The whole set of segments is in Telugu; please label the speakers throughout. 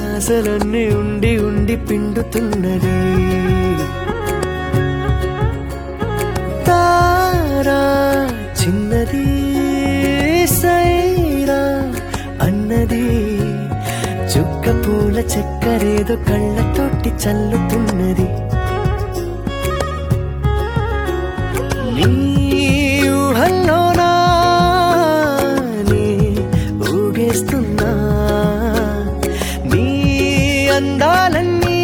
Speaker 1: ఆశలన్నీ ఉండి ఉండి పిండుతున్నది తారా చిన్నది సైరా అన్నది చుక్క పూల చక్కరేదో కళ్ళతోటి చల్లుతున్నది నీ ఊహల్లోనా నీ ఊగేస్తున్నా నీ అందాలన్నీ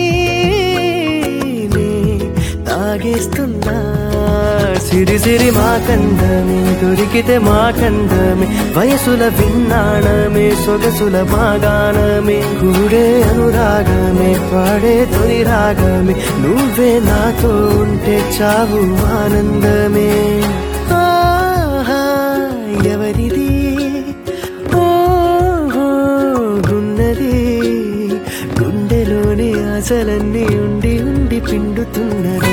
Speaker 1: నీ తాగేస్తున్నా సిరి సిరి మా కందమే దొరికితే మా కందమే వయసుల విన్నాణమే సొగసుల మాగాణమే కూడే అనురాగమే పాడే తొలి రాగమే నువ్వే నాతో ఉంటే చావు ఆనందమే ఆహా ఎవరిది ఓహో గున్నది గుండెలోని ఆశలన్నీ ఉండి ఉండి పిండుతున్నది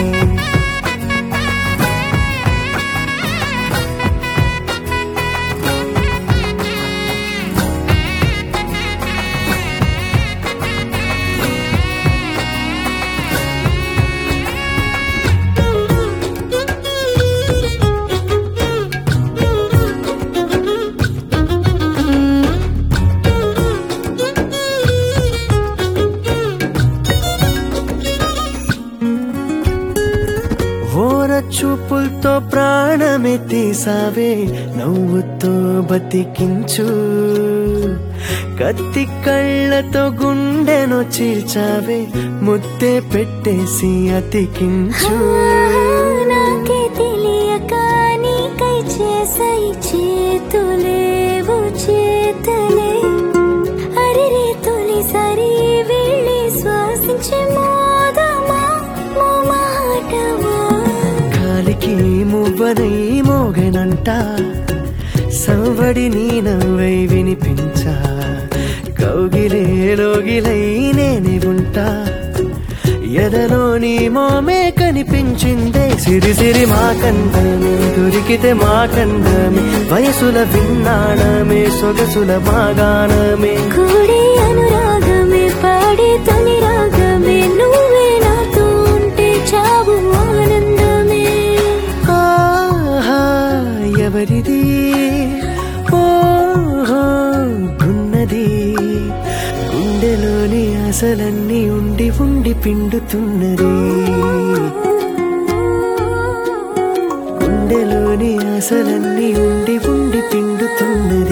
Speaker 1: ఓర చూపులతో ప్రాణమే తీసావే నవ్వుతో బతికించు కత్తి కళ్ళతో గుండెను చీల్చావే ముద్దే పెట్టేసి అతికించు
Speaker 2: నాకే తెలియక నీకై చేసై చేతులేవు చేతలే అరిరే తొలిసారి వెళ్ళి శ్వాసించే మోదమా మాటమా
Speaker 1: గాలికి మువ్వనై మోగనంట సవ్వడి నీ నవ్వై వినిపించా కౌగిలే లోగిలై నేనే ఉంటా ఎదలో నీ మోమే కనిపించిందే సిరి సిరి మా కందమే దొరికితే మా కందమే వయసుల విన్నాణమే సొగసుల మాగాణమే
Speaker 2: కూడే అనురాగమే పాడే తొలి రాగమే నువ్వే నాతో ఉంటే చావు ఆనందమే
Speaker 1: ఆహా ఎవరిది ఓహో గున్నది గుండెలోని ఆశలన్నీ ఉండి ఉండి పిండుతున్నది గుండెలోని ఆశలన్నీ ఉండి ఉండి పిండుతున్నది